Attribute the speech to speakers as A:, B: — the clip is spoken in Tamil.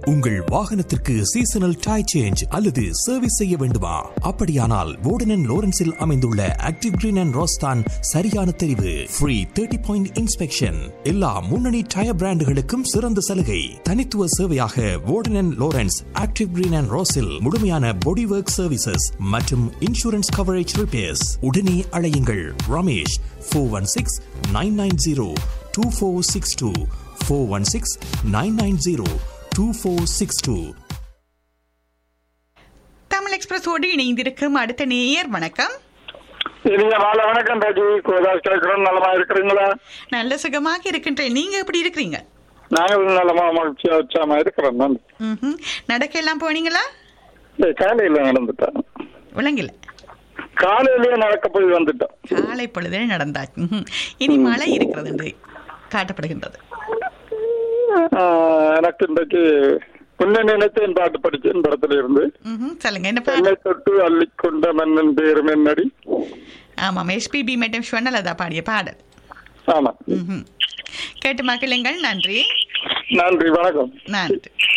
A: உங்கள் வாகனத்திற்கு சீசனல் டை சேஞ்ச் அல்லது சர்வீஸ் செய்ய வேண்டுமா அப்படியானால் வோர்டன் லோரன்ஸில் அமைந்துள்ள ஆக்டிவ் கிரீன் அண்ட் ரோஸ்தான் சரியான தெரிவு ஃப்ரீ தேர்ட்டி பாயிண்ட் இன்ஸ்பெக்ஷன் எல்லா முன்னணி டயர் பிராண்டுகளுக்கும் சிறந்த சலுகை தனித்துவ சேவையாக Wharton Lawrence active green and ரோஸில் முழுமையான பாடி ஒர்க் சர்வீசஸ் மற்றும் இன்சூரன்ஸ் கவரேஜ் ரிப்பேர்ஸ் உடனே அழையுங்கள் Ramesh four one six nine nine zero two four six two four one six nine nine zero two four six two
B: Tamil எக்ஸ்பிரஸோடு இணைந்திருக்கும் அடுத்த நேயர் வணக்கம்
C: இனிய மாலை வணக்கம் ராஜி கோதாஸ் கேட்கிறோம் நலமா இருக்கிறீங்களா
B: நல்ல சுகமாக இருக்கின்றேன் நீங்க எப்படி இருக்கிறீங்க
C: நாங்கள் நலமா மகிழ்ச்சியா உற்சாகமா இருக்கிறோம் நன்றி
B: ம்ஹும். நடக்க எல்லாம் போனீங்களா
C: ஏய், காலையில நடந்துட்டோம்
B: விளங்கல
C: காலையிலேயே நடக்க போய் வந்துட்டோம்
B: காலை பொழுதே நடந்தாச்சு ம்ஹும். இனி மழை இருக்கிறது என்று காட்டப்படுகின்றது
C: ஆஹ், எனக்கு இன்றைக்கு உன்னை நினைத்தேன் பாட்டு படிச்சேன் படத்துல இருந்து
B: ம்ஹும். சொல்லுங்க என்ன
C: என்னை
B: பாடு
C: தொட்டு அள்ளிக்கொண்ட மன்னன் பேரும் என்னடி
B: ஆமாம் எஸ்பிபி மேடம் ஸ்வர்ணலதா பாடிய பாடல்
C: ஆமா
B: ம்ஹும். கேட்டு மக்களுங்கள் நன்றி
C: நன்றி வணக்கம்
B: நன்றி